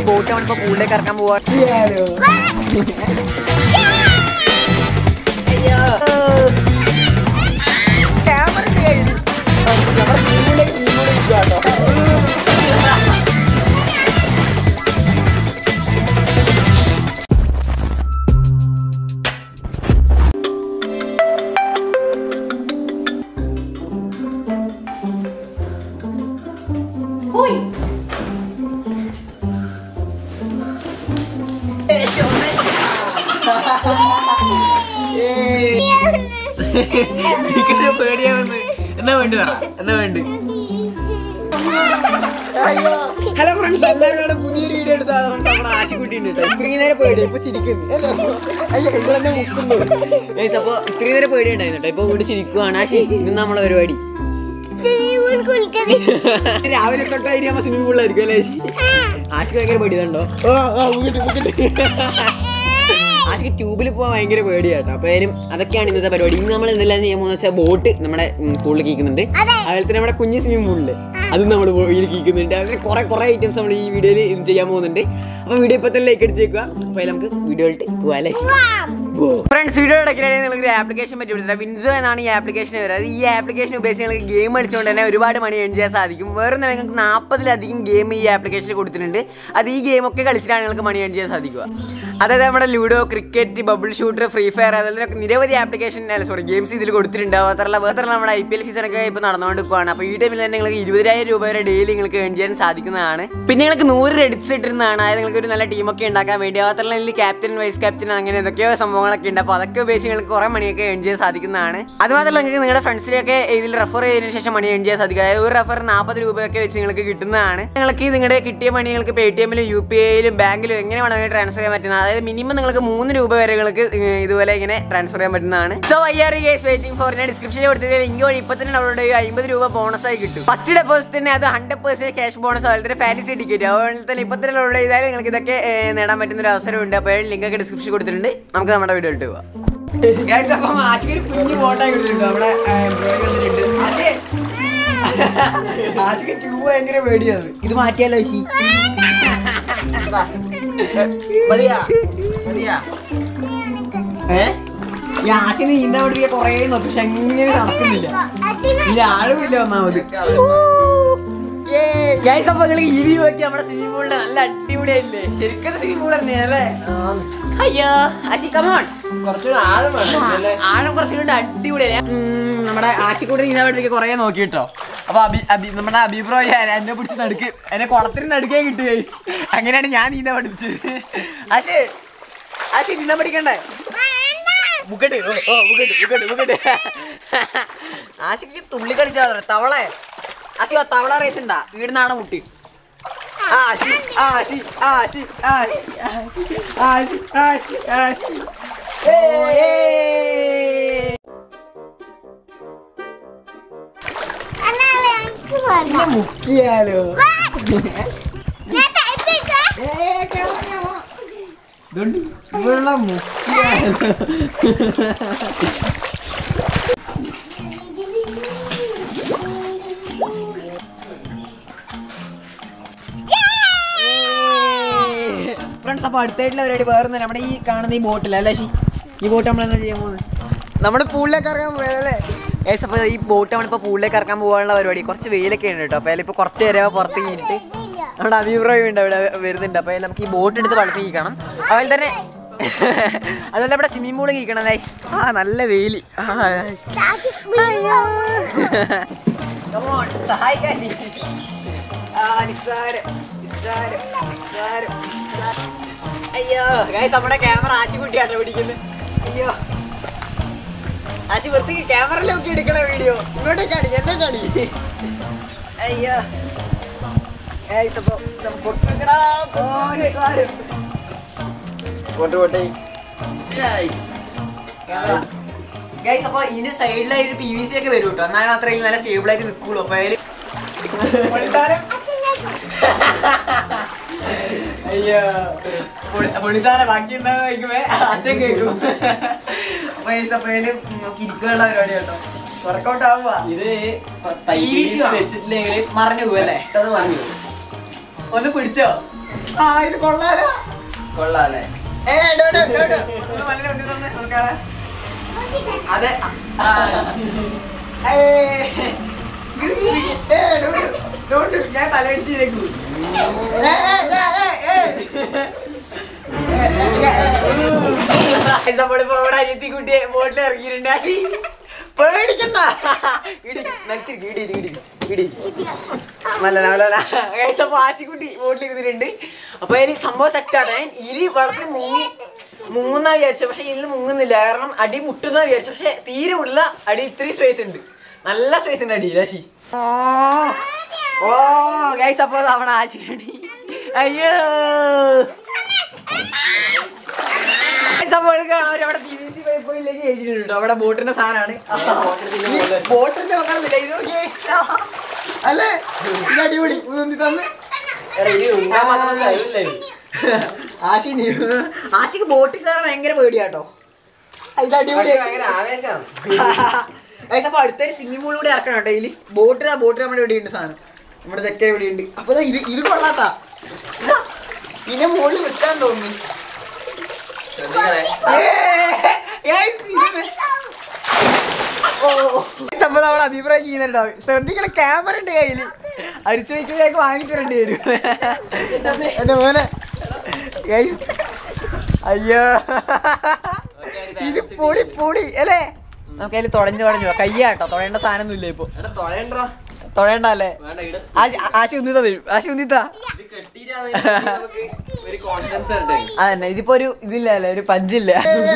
ഈ ബോട്ട് നമ്മളിപ്പോ പൂളിലേക്ക് ഇറക്കാൻ പോവാ പേടിയാവുന്നു എന്നാ വേണ്ടി പറ എന്നാ വേണ്ടി ഹലോ ഫ്രണ്ട്സ് എല്ലാവരും പുതിയൊരു വീഡിയോ എടുത്ത് നമ്മുടെ ആശുക്കുട്ടി ഉണ്ട് ഇത്രയും നേരം പേടി ഇപ്പൊ ചിരിക്കുന്നു അയ്യോ ഇവളെന്നെ മുക്കുന്നു Guys, അപ്പൊ ഇത്രയും നേരം പേടി ഉണ്ടായിരുന്നു കേട്ടോ ഇപ്പൊ വീട് ചിരിക്കുവാണ് ആശി ഇന്ന് നമ്മളെ പരിപാടി രാവിലെ തൊട്ട് അതിന് സ്വിമ്മിംഗ് പൂളിലായിരിക്കും അല്ലേ ആശി ആശിക്ക് ഭയങ്കര പേടി ഇതുണ്ടോ ആശിക്ക് ട്യൂബിൽ പോകാൻ ഭയങ്കര പേടിയാട്ടോ അപ്പൊ ഏതായാലും അതൊക്കെയാണ് ഇന്നത്തെ പരിപാടി ഇന്ന് നമ്മൾ എന്തെല്ലാം ചെയ്യാൻ പോകുന്ന വെച്ചാൽ ബോട്ട് നമ്മുടെ പൂളിൽ കീക്കുന്നുണ്ട് അതുപോലെ തന്നെ നമ്മുടെ കുഞ്ഞു സ്വിമ്മിംഗ് പൂളില് അതും നമ്മൾ ഇതിൽ കീക്കുന്നുണ്ട് അങ്ങനെ കുറെ കുറെ ഐറ്റംസ് നമ്മൾ ഈ വീഡിയോയിൽ ചെയ്യാൻ പോകുന്നുണ്ട് അപ്പൊ വീഡിയോ ഇപ്പൊ തന്നെ ലൈക്ക് അടിച്ചേക്കുക അപ്പൊ നമുക്ക് വീഡിയോ പോകാല്ലേ ഫ്രണ്ട്സ് വീഡിയോ ഇടയ്ക്കിടയിൽ നിങ്ങൾക്ക് ഒരു ആപ്ലിക്കേഷൻ പറ്റി വിടുന്നത് വിൻസോ എന്നാണ് ഈ ആപ്ലിക്കേഷൻ വരുന്നത് ഈ ആപ്ലിക്കേഷൻ ഉപയോഗിച്ച് നിങ്ങൾക്ക് ഗെയിം കളിച്ചുകൊണ്ട് തന്നെ ഒരുപാട് മണി ഏൺ ചെയ്യാൻ സാധിക്കും വേറെ ഒന്നും നിങ്ങൾക്ക് നാൽപ്പതിലധികം ഗെയിം ഈ ആപ്ലിക്കേഷനിൽ കൊടുത്തിട്ടുണ്ട് അത് ഈ ഗെയിമൊക്കെ കളിച്ചിട്ടാണ് നിങ്ങൾക്ക് മണി ഏൺ ചെയ്യാൻ സാധിക്കുക അതായത് നമ്മുടെ Ludo cricket bubble shooter free fire അതുപോലെ നിരവധി ആപ്ലിക്കേഷൻ അല്ല സോറി ഗെയിംസ് ഇതിൽ കൊടുത്തിട്ടുണ്ട് മാത്രമല്ല വേറെ നമ്മുടെ ഐ പി എൽ സീസണൊക്കെ ഇപ്പോൾ നടന്നുകൊണ്ടിരിക്കുകയാണ് അപ്പോൾ ഈ ടൈമിൽ തന്നെ നിങ്ങൾക്ക് ഇരുപതിനായിരം രൂപ വരെ ഡെയിലി നിങ്ങൾക്ക് ഏൺ ചെയ്യാൻ സാധിക്കുന്നതാണ് പിന്നെ നിങ്ങൾക്ക് നൂറ് റെഡിറ്റ്സ് ഇട്ടിരുന്നതാണ് അതായത് നിങ്ങൾക്ക് ഒരു നല്ല ടീമൊക്കെ ഉണ്ടാക്കാൻ വേണ്ടി മാത്രമല്ല ഇതിൽ ക്യാപ്റ്റൻ വൈസ് ക്യാപ്റ്റൻ അങ്ങനെ എന്തൊക്കെയോ സംഭവങ്ങളൊക്കെ ഉണ്ട് അപ്പോൾ അതൊക്കെ ഉപയോഗിച്ച് നിങ്ങൾക്ക് കുറേ മണിയൊക്കെ ഏൺ ചെയ്യാൻ സാധിക്കുന്നതാണ് അതുമാത്രമല്ല നിങ്ങൾക്ക് നിങ്ങളുടെ ഫ്രണ്ട്സിനെയൊക്കെ ഇതിൽ റെഫർ ചെയ്തതിനു ശേഷം മണി ഏൺ ചെയ്യാൻ സാധിക്കും അതായത് ഒരു റെഫർ നാൽപ്പത് രൂപയൊക്കെ വെച്ച് നിങ്ങൾക്ക് കിട്ടുന്നതാണ് നിങ്ങൾക്ക് നിങ്ങളുടെ കിട്ടിയ മണി നിങ്ങൾക്ക് പേ ടി എമ്മിലും യു പി ഐയിലും ബാങ്കിലും എങ്ങനെ വേണമെങ്കിലും ട്രാൻസ്ഫർ ചെയ്യാൻ പറ്റുന്നതാണ് അതായത് മിനിമം നിങ്ങൾക്ക് മൂന്ന് രൂപ വരെ നിങ്ങൾക്ക് ഏർ ഇതുപോലെ ഇങ്ങനെ ട്രാൻസ്ഫർ ചെയ്യാൻ പറ്റുന്നതാണ് so I are guys waiting for ഞാൻ ഡിസ്ക്രിപ്ഷനിൽ കൊടുത്തത് ലിങ്ക് വഴി ഇപ്പൊ തന്നെ ഡൗൺലോഡ് ചെയ്യുക അമ്പത് രൂപ ബോണസ് ആയി കിട്ടും ഫസ്റ്റ് ഡെപ്പോസിറ്റ് തന്നെ അത് ഹൺഡ്രഡ് പെർസെന്റ് ക്യാഷ് ബോണസ് അതുപോലെ തന്നെ ഫാൻസി ടിക്കറ്റ് അതുപോലെ തന്നെ ഇപ്പൊ തന്നെ ഡൗൺലോഡ് ചെയ്താൽ നിങ്ങൾക്ക് ഇതൊക്കെ ഏർ നേടാൻ പറ്റുന്ന ഒരു അവസരമുണ്ട് അപ്പോൾ ലിങ്ക് ഒക്കെ ഡിസ്ക്രിപ്ഷൻ കൊടുത്തിട്ടുണ്ട് നമുക്ക് നമ്മുടെ വീഡിയോ ഇട്ട് പോവാം ഗൈസ് അപ്പം ആശിക്ക് ഒരു കുഞ്ഞു ഫോട്ടോ കൊടുത്തിട്ടുണ്ട് നമ്മുടെ ബ്രോയ്ക്ക് വന്നിട്ടുണ്ട് ആശി ആശിക്ക് ട്യൂബ് ഭയങ്കര പേടിയാണ് ഇത് മാറ്റിയാലോ ആശി മതിയാ മതിയാ ഏ ഈ ആശിന് നീന്താൻ പഠിപ്പിക്കാൻ കൊറേ നോക്കി പക്ഷെ എങ്ങനെ നടക്കുന്നില്ല ഇല്ല ആഴുമില്ല ഒന്നാമത് ഗൈസ് അപ്പൊ നിങ്ങൾ ഈ വ്യൂ ഒക്കെ നമ്മുടെ സ്വിമ്മിംഗ് പൂളിന്റെ നല്ല അടിപൊളിയായില്ലേ ശരിക്കും സ്വിമ്മിംഗ് പൂൾ തന്നെയല്ലേ അയ്യോ ആശി കമോൺ കുറച്ചുകൂടെ ആഴം വേണം അല്ലേ ആഴം കുറച്ചുകൂടെ അടിപൊളിയാ നമ്മുടെ ആശിക്കൂടെ നീന്താൻ പഠിപ്പിക്കാൻ കൊറേ നോക്കി കേട്ടോ അപ്പൊ അബി അബി നമ്മുടെ അഭിപ്രോ എന്നെ പിടിച്ച് നടുക്ക് എന്നെ കുളത്തിന് നടുക്കേ കിട്ടു ഗൈസ് അങ്ങനെയാണ് ഞാൻ നീന്താൻ പഠിപ്പിച്ചത് ആശി ആശി നീന്താൻ പഠിക്കണ്ടേ മുക്കട്ട് ഓ ഓ മുക്കട്ട് മുക്കട്ട് മുക്കട്ട് ആശിക്ക് തുള്ളി കളിച്ചാ മതി. തവള ആശി ആ തവള റേസ് ഉണ്ടാ വീടിനാണ് മുട്ടി ആശി ആശി ആശി ആശി ആശി ആശി ആശി ഏയ് പിന്നെ മുക്കിയാലോ ഇതുകൊണ്ട് ഇവിടെ മുക്കിയാലോ ഫ്രണ്ട്സ് അപ്പൊ അടുത്തായിട്ടുള്ള പരിപാടി വേറെ ഒന്നും നമ്മുടെ ഈ കാണുന്ന ഈ ബോട്ടിൽ അല്ലേ ശി ഈ ബോട്ട് നമ്മൾ എന്താ ചെയ്യാൻ പോകുന്നത് നമ്മുടെ പൂളിലേക്ക് ഇറങ്ങാൻ പോയതല്ലേ ഏസ് അപ്പോൾ ഈ ബോട്ട് നമ്മളിപ്പോൾ പൂളിലേക്ക് ഇറക്കാൻ പോകാനുള്ള പരിപാടി കുറച്ച് വെയിലൊക്കെ ഉണ്ട് കേട്ടോ അപ്പോൾ അതിലിപ്പോൾ കുറച്ച് നേരം പുറത്ത് കഴിഞ്ഞിട്ട് നമ്മുടെ അഭിപ്രായം ഉണ്ട് അവിടെ വരുന്നുണ്ട് അപ്പോൾ അതിൽ നമുക്ക് ഈ ബോട്ട് എടുത്ത് വെള്ളത്തിൽ കീക്കണം അതുപോലെ തന്നെ അതുപോലെ നമ്മുടെ സ്വിമ്മിംഗ് പൂൾ കീക്കണം അല്ലേ ആ നല്ല വെയിൽ ആ Come on, സഹായിക്കാൻ ശി. ആ, നിസ്സാരം, നിസ്സാരം, നിസ്സാരം, നിസ്സാരം. അയ്യോ ഗൈസ് നമ്മുടെ ക്യാമറ ആശി കുട്ടിയാണ് പിടിക്കുന്നത് അയ്യോ ആശി വൃത്തി ക്യാമറ നോക്കി എടുക്കണ വീഡിയോ ഇങ്ങോട്ടേക്കാണ് എന്നെ കാണി അയ്യോ ഗൈസ് അപ്പൊ നമുക്ക് പൊട്ടിക്കടാ. ഓ, നിസ്സാരം. പോട്ടെ പോട്ടെ ഗൈസ് അപ്പൊ ഇതിന്റെ സൈഡിലായിട്ട് പി വി സി ഒക്കെ വരും കേട്ടോ എന്നാൽ മാത്രമേ ഇതിൽ നല്ല സ്റ്റേബിൾ ആയിട്ട് നിൽക്കുള്ളൂ അപ്പൊ അതില് അയ്യോ പൊളിസാറെ ബാക്കി ഉണ്ടാകുന്ന കഴിക്കുമ്പോ അച്ഛൻ കേൾക്കും അപ്പൊ ഗൈസ് അപ്പൊ അതില് നമുക്ക് ഇരിക്കാനുള്ള പരിപാടി കേട്ടോ വർക്കൗട്ട് ആവുക ഇത് PVC വേണം. വെച്ചിട്ടില്ലെങ്കിൽ മറഞ്ഞു പോവല്ലേ പെട്ടെന്ന് പറഞ്ഞു ഒന്ന് പിടിച്ചോ ആ ഇത് കൊള്ളാലോ കൊള്ളാല്ലേ ഏ, ഡോ, ഡോ, ഡോ, ഡോ. ഒന്ന് വല്ലനെ ഒന്ന് തന്നെ സർക്കാരെ. അതെ ആ. ഏ, ഇത് ഇത് ഏ, ഡോ, ഡോ, ഡോ, ഡോ. ഞാൻ തലയടിച്ചിരിക്കൂ നമ്മളിപ്പോ ഇവിടെ അനിയത്തി കുട്ടിയെ ബോട്ടിൽ ഇറങ്ങിയിട്ടുണ്ട് ആശി പേടിക്കണ്ട ഇടി നിലത്തിരിക്കും ഇടി ഇടി ഇടി ഇടി നല്ല നല്ല അപ്പൊ ആശിക്കുട്ടി ബോട്ടിൽ ഇരുന്നിട്ടുണ്ട് അപ്പൊ ഇനി സംഭവം സെറ്റാണ് ഞാൻ ഇരി വെള്ളത്തിൽ മുങ്ങി മുങ്ങുന്ന വിചാരിച്ചു പക്ഷെ ഇതിൽ മുങ്ങുന്നില്ല കാരണം അടി മുട്ടുന്ന വിചാരിച്ചു പക്ഷെ തീരെ ഉള്ള അടി ഇത്രയും സ്പേസ് ഉണ്ട് നല്ല സ്പേസ് ഉണ്ട് അടിയിൽ ആശി ഓ ഗൈസ് അപ്പൊ അവിടെ ആശിക്കടി അയ്യോ അവരവിടെ പി വി സി പൈപ്പിലേക്ക് എഴുതിയിട്ടുണ്ട് കേട്ടോ അവിടെ ബോട്ടിന്റെ സാധനമാണ് ബോട്ടിന്റെ മക്കളില്ല ഇത് guys. അല്ലേ ഇത് അടിപൊളി ഉന്തി തന്ന് എടാ ഇനി ഉണ്ടാൻ മാത്രം സ്ഥലമില്ലേ ആശി നീ ആശിക്ക് ബോട്ടിൽ കയറാൻ ഭയങ്കര പേടിയാട്ടോ ഇത് അടിപൊളി പക്ഷെ ഭയങ്കര ആവേശമാണ് ഗൈസ് അപ്പൊ അടുത്തൊരു സ്വിമ്മിംഗ് പൂൾ കൂടി ഇറക്കണം കേട്ടോ ഇതില് ബോട്ടിൽ ആ ബോട്ടിൽ നമ്മുടെ ഇവിടെ ഉണ്ട് സാധനം നമ്മുടെ ചെക്കൻ ഇവിടെ ഉണ്ട് അപ്പൊ ദാ ഇത് ഇത് കൊള്ളാട്ടാ ഇതാ, പിന്നെ മുകളിൽ വിൽക്കാൻ തോന്നി ശ്രദ്ധിക്കണേ സംഭവം അവിടെ അഭിപ്രായം ചെയ്യുന്നുണ്ടാവും ശ്രദ്ധിക്കണ ക്യാമറ ഉണ്ട് കയ്യില് അടിച്ചു വയ്ക്കുന്നതൊക്കെ വാങ്ങിച്ചു വരേണ്ടി വരും എന്റെ മോനെ Guys, അയ്യോ ഇത് പൊടി പൊടി അല്ലേ നമുക്ക് അതിൽ തുടഞ്ഞു തുടഞ്ഞു കയ്യാട്ടോ തൊഴേണ്ട സാധനമൊന്നും ഇല്ല ഇപ്പൊ എടാ തൊഴയണ്ടാ തൊഴേണ്ട അല്ലേ വേണ്ട ഇട ആശി ആശി ഉന്നിത്ത തരും ആശി ഉന്നിത്താ ഇത് കെട്ടിയിട്ടാണ് നമുക്ക് ഒരു കോൺഫിഡൻസ് വരട്ടെ അതന്നെ ഇതിപ്പോ ഒരു ഇതില്ല അല്ലേ ഒരു പഞ്ചില്ല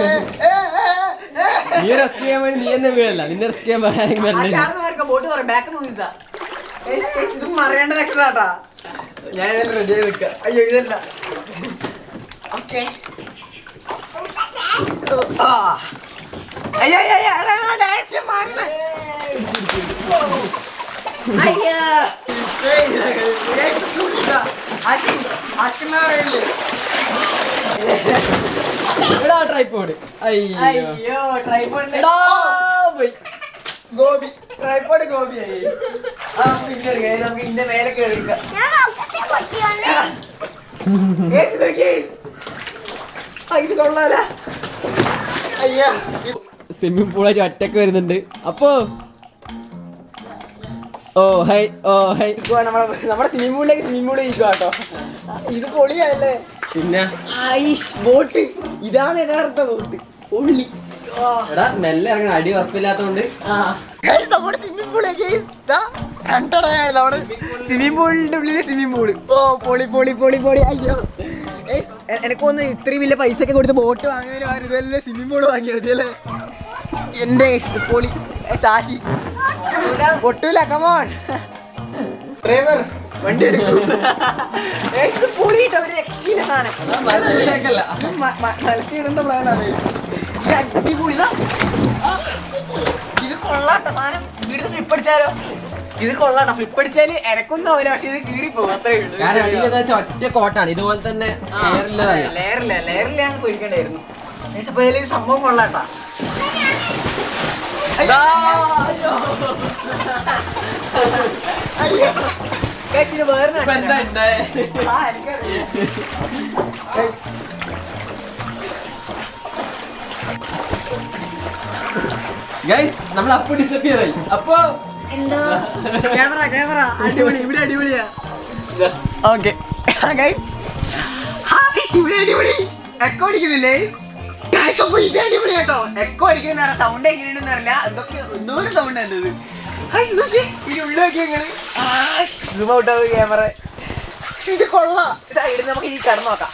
നീ റെസ്ക് ചെയ്യാൻ വേണ്ടി നീ തന്നെ വീഴല്ല നിന്നെ റെസ്ക് ചെയ്യാൻ പറയാനെങ്കിൽ ബോട്ട് പറയാം ബാക്ക് നോക്കിത്താ ഇത് മറിയേണ്ട ലക്ഷണാട്ടാ ഞാൻ റെഡി ആയി നിൽക്കാം അയ്യോ ഇതല്ല ഓക്കെ അയ്യോ അയ്യോ അയ്യോ എടാ, ഡയറക്ഷൻ മാറണേ അയ്യോ ആശി ആശിക്കുന്ന അറിയില്ലേ ഇവിടെ ട്രൈപ്പോഡ് അയ്യോ അയ്യോ ട്രൈപ്പോഡ് പോയി ഗോപി ട്രൈപ്പോഡ് ഗോപി ആയി ആ പിന്നെ എടുക്കാം. നമുക്ക് ഇതിന്റെ മേലെ കയറി എടുക്കാം. Guys, ഇത് guys. ആ, ഇത് കൊള്ളാല അയ്യോ സ്വിമ്മിംഗ് പൂളായിട്ട് ഒറ്റക്ക് വരുന്നുണ്ട് അപ്പോ ഓ ഹൈ ഓ ഹൈ ഇപ്പൊ നമ്മളെ നമ്മുടെ സ്വിമ്മിംഗ് പൂളിലേക്ക് സ്വിമ്മിംഗ് പൂളിൽ ഇരിക്കുക കേട്ടോ ഇത് പൊളിയല്ലേ പിന്നെ ഐഷ് ബോട്ട് ഇതാണ് യഥാർത്ഥ ബോട്ട് ഉള്ളി എടാ മെല്ലെ ഇറങ്ങണ അടി ഉറപ്പില്ലാത്തോണ്ട് Guys, നമ്മുടെ സ്വിമ്മിംഗ് പൂള് ഗൈസ് ദാ കണ്ടടാ നമ്മുടെ സ്വിമ്മിംഗ് പൂളിന്റെ ഉള്ളില് സ്വിമ്മിംഗ് പൂള് ഓ പൊളി പൊളി പൊളി പൊളി അയ്യോ Guys, എ- എനിക്ക് തോന്നുന്നു ഇത്രയും വലിയ പൈസ ഒക്കെ കൊടുത്ത് ബോട്ട് വാങ്ങിയതിന് പകരം ഇതുവരെ സ്വിമ്മിംഗ് പൂള് വാങ്ങിയാൽ മതി അല്ലേ എന്റെ guys, പൊളി സാശി പൊട്ടൂല കമോൺ ഡ്രൈവർ വണ്ടി എടുക്കും Guys, ഇത് പൊളി കേട്ടോ ഒരു രക്ഷയില്ല സാധനം മരത്തിലേക്കല്ല. മലത്തിടുന്ന പ്ലാനാണ് ഇത് അടിപൊളി ഇതാ. ആ, ഇത് കൊള്ളാട്ടോ സാധനം വീട്ടിൽ ഫ്ലിപ്പ് അടിച്ചാലോ ഇത് കൊള്ളാട്ടോ ഫ്ലിപ്പ് അടിച്ചാല് എനക്കൊന്നും ആവില്ല പക്ഷെ ഇത് കീറി പോകും അത്രേ ഉള്ളൂ കാരണം അടിയിലെന്ന് വെച്ചാൽ ഒറ്റ കോട്ടാണ് ഇതുപോലെ തന്നെ എയറില്ലതല്ല ലെയറില്ല ലെയറിലാണ് പൊരിക്കണ്ടായിരുന്നു Guys, അപ്പൊ ഇതില് സംഭവം കൊള്ളാട്ടാ അയ്യോ അയ്യോ Guys, ഇത് വേറെ നാട്ടിലാണ്. ആ, എനിക്കറിയാം. Guys, ഗൈസ് നമ്മൾ അപ്പൊ ഡിസപ്പിയർ ആയി അപ്പൊ എന്താ ക്യാമറ ക്യാമറ അടിപൊളി ഇവിടെ അടിപൊളിയാ ഓക്കെ ഗൈസ് ഇവിടെ അടിപൊളി എക്കോ അടിക്കുന്നില്ലേ Guys, അപ്പൊ ഇത് അടിപൊളി കേട്ടോ എക്കോ അടിക്കുന്ന സൗണ്ട് എങ്ങനെയുണ്ടെന്ന് അറിയില്ല എന്തൊക്കെ എന്തോ ഒരു സൗണ്ട് അല്ലേ ഇത് Guys, ഇതൊക്കെ ഇനി ഉള്ളൊക്കെ ഞങ്ങള് സൂം ഔട്ട് ആവും ക്യാമറ ഇത് കൊള്ളാം ഇതാ ഇടുന്ന് നമുക്ക് ഇനി കടന്നു നോക്കാം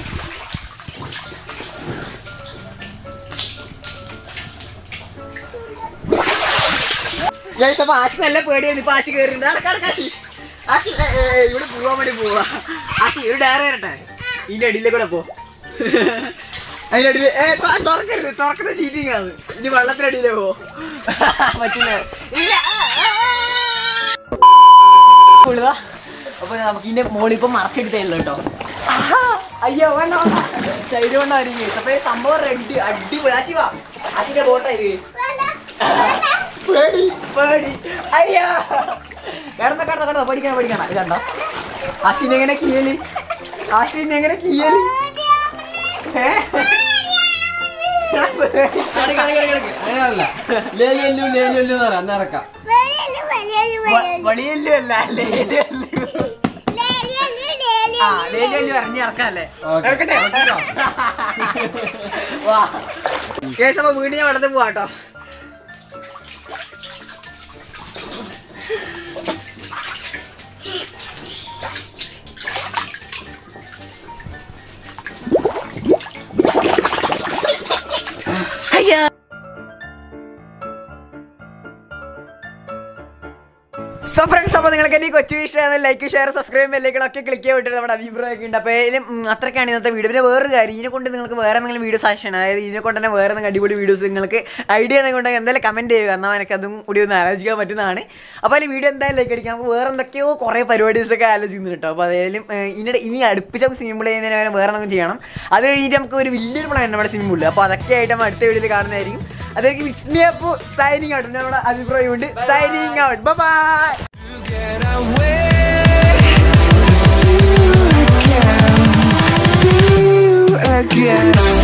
ഗൈസ് അപ്പൊ ആശി നല്ല പേടിയാണ് ഇപ്പൊ ആശി കയറിണ്ട് ആശി ആശി ഏ, ഏ, ഏ, ഇവിടെ പോവാൻ വേണ്ടി പോവാ ആശി ഒരു ഡയറി വരട്ടെ ഇതിന്റെ അടിയിലെ കൂടെ പോ അതിന്റെ അടിയിൽ ഏ ത- തുറക്കരുത് തുറക്കുന്ന ചീറ്റിങ് ആണ് ഇനി വെള്ളത്തിനടിയിലേ പോ പറ്റില്ല ഇല്ല ഉള്ളതാ അപ്പൊ നമുക്ക് ഇതിന്റെ മോളിൽ ഇപ്പൊ മറച്ചെടുത്തേല്ലോ കേട്ടോ ആഹാ, അയ്യോ വേണ്ട സൈഡ് കൊണ്ടായിരിക്കും അപ്പൊ ഈ സംഭവം റെഡി അടിപൊളി ആശിവാ ആശിന്റെ ബോട്ടായി പേടി പേടി അയ്യോ കിടന്ന കിടന്ന കിടന്ന പഠിക്കണം പഠിക്കണം ഇതണ്ടോ അശ്വിനെ എങ്ങനെ കീഴി ആശ്വിൻ എങ്ങനെ കീയല് ഏ? അങ്ങനല്ല ലേലു ലേലു എന്ന് പറയാം അന്ന് ഇറക്കാം വ- വളിയല്ലു അല്ല ലേലു ആ ലേലു ഇറങ്ങി ഇറക്കാല്ലേ ഓക്കേ. ഇറക്കട്ടെ വാ കേസ് അപ്പൊ വീട് ഞാൻ വെള്ളത്തിൽ പോവാട്ടോ അയ്യോ സോ ഫ്രണ്ട്സ് അപ്പോൾ നിങ്ങൾക്ക് എനിക്ക് കൊച്ചു ഇഷ്ടമാണ് ലൈക്ക് ഷെയർ സബ്സ്ക്രൈബ് ബെല്ലേക്കൊക്കെ ക്ലിക്ക് ചെയ്തിട്ട് നമ്മുടെ അഭിപ്രായം ഒക്കെ ഉണ്ട് അപ്പോൾ ഇതിന് ഉം, അത്രയ്ക്കാണ് ഇന്നത്തെ വീഡിയോ പിന്നെ വേറൊരു കാര്യം ഇതിനെ കൊണ്ട് നിങ്ങൾക്ക് വേറെ എന്തെങ്കിലും വീഡിയോ സജഷൻ അതായത് ഇതിനെ കൊണ്ട് തന്നെ വേറെ എന്തെങ്കിലും അടിപൊളി വീഡിയോസ് നിങ്ങൾക്ക് ഐഡിയ എന്തെങ്കിലും എന്തായാലും കമൻറ്റ് ചെയ്യുക എന്നാൽ എനിക്ക് അതും കൂടി ഒന്ന് ആലോചിക്കാൻ പറ്റുന്നതാണ് അപ്പോൾ അതിൽ വീഡിയോ എന്തായാലും ലൈക്ക് അടിക്കാം നമുക്ക് വേറെ എന്തൊക്കെയോ കുറേ പരിപാടീസൊക്കെ ആലോചിക്കുന്നുണ്ട് കേട്ടോ അപ്പോൾ അതായാലും ഇതിൻ്റെ ഇനി അടുപ്പിച്ച് നമുക്ക് സിമ്പിൾ ചെയ്യുന്നതിന് പകരം വേറെ എന്തെങ്കിലും ചെയ്യണം അത് കഴിഞ്ഞിട്ട് നമുക്ക് ഒരു വലിയൊരു പ്ലാൻ നമ്മുടെ സിമ്പിൾ അപ്പോൾ അതൊക്കെ ആയിട്ട് നമ്മൾ അടുത്ത വീഡിയോയിൽ കാണുന്നതായിരിക്കും അതായിരിക്കും mix me up signing out നമ്മുടെ അഭിപ്രായം ഉണ്ട് signing out bye get away to see you again, see you again.